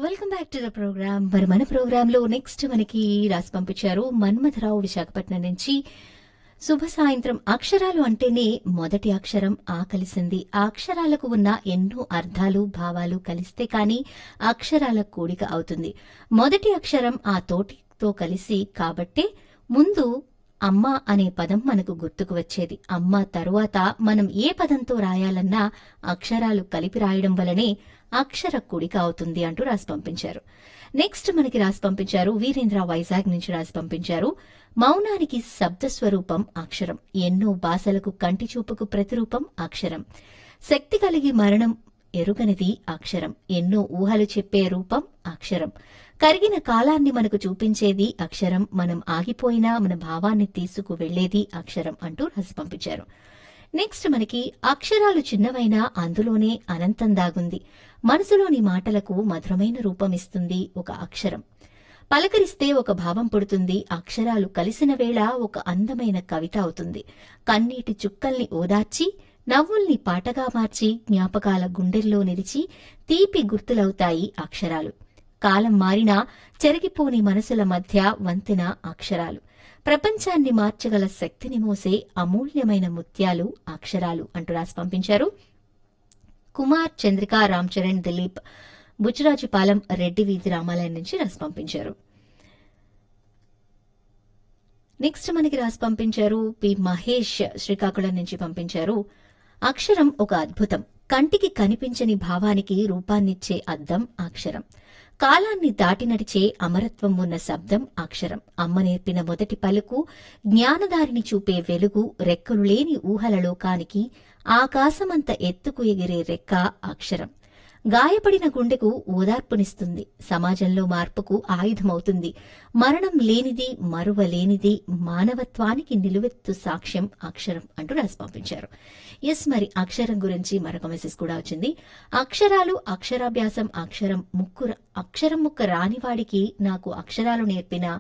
welcome back to the program మరి మన programme లో నెక్స్ట్ మనకి రాసి పంపించారు మన్మథరావు విశాఖపట్నం నుంచి శుభ సాయంత్రం అక్షరాలు అంటేనే మొదటి అక్షరం ఆ కలిసింది ఆ అక్షరాలకు ఉన్న ఎన్నో అర్థాలు భావాలు కలిస్తే కాని అక్షరాల కూడిక అవుతుంది మొదటి అక్షరం ఆ తోటితో కలిసి కాబట్టే ముందు అమ్మ అనే పదం మనకు గుర్తుకు వచ్చేది అమ్మ తరువాత మనం ఏ పదంతో రాయాలన్నా అక్షరాలు కలిపి రాయడం వలనే అక్షర కూడిక అవుతుంది అంటూ రాసి పంపించారు నెక్స్ట్ మనకి రాసి పంపించారు వీరేంద్ర వైజాగ్ నుంచి రాసి పంపించారు మౌనానికి శబ్ద స్వరూపం అక్షరం ఎన్నో భాషలకు కంటి చూపుకు ప్రతిరూపం అక్షరం శక్తి కలిగి మరణం ఎరుగనిది అక్షరం ఎన్నో ఊహలు చెప్పే రూపం అక్షరం కరిగిన కాలాన్ని మనకు చూపించేది అక్షరం మనం ఆగిపోయినా మన భావాన్ని తీసుకు వెళ్లేది అక్షరం అంటూ రాసి పంపించారు నెక్స్ట్ మనకి అక్షరాలు చిన్నవైనా అందులోనే అనంతం దాగుంది మనసులోని మాటలకు మధురమైన రూపం ఇస్తుంది ఒక అక్షరం పలకరిస్తే ఒక భావం పుడుతుంది అక్షరాలు కలిసిన వేళ ఒక అందమైన కవిత అవుతుంది కన్నీటి చుక్కల్ని ఓదార్చి నవ్వుల్ని పాటగా మార్చి జ్ఞాపకాల గుండెల్లో నిలిచి తీపి గుర్తులవుతాయి అక్షరాలు కాలం మారినా చెరిగిపోని మనసుల మధ్య వంతెన అక్షరాలు ప్రపంచాన్ని మార్చగల శక్తిని మోసే అమూల్యమైన ముత్యాలు అక్షరాలు అంటూ రాసి పంపించారు కుమార్ చంద్రిక రామ్ చరణ్ దిలీప్ బుజ్రాజుపాలెం రెడ్డి వీధి రామాలయం నుంచి రాసి పంపించారు నెక్స్ట్ మనకి రాసి పంపించారు పి మహేష్ శ్రీకాకుళం నుంచి పంపించారు అక్షరం ఒక అద్భుతం కంటికి కనిపించని భావానికి రూపాన్నిచ్చే అద్దం అక్షరం కాలాన్ని దాటి నడిచే అమరత్వం ఉన్న శబ్దం అక్షరం అమ్మ నేర్పిన మొదటి పలుకు జ్ఞానదారిని చూపే వెలుగు రెక్కలు లేని ఊహల లోకానికి ఆకాశమంత ఎత్తుకు ఎగిరే రెక్క అక్షరం గాయపడిన గుండెకు ఓదార్పునిస్తుంది సమాజంలో మార్పుకు ఆయుధమవుతుంది మరణం లేనిది మరువలేనిది మానవత్వానికి నిలువెత్తు సాక్ష్యం అక్షరం అంటూ రాసి పంపించారు ఎస్ మరి అక్షరం గురించి మరొక మెసేజ్ కూడా వచ్చింది అక్షరాలు అక్షరాభ్యాసం అక్షరం ముక్కు అక్షరం ముక్క రానివాడికి నాకు అక్షరాలు నేర్పిన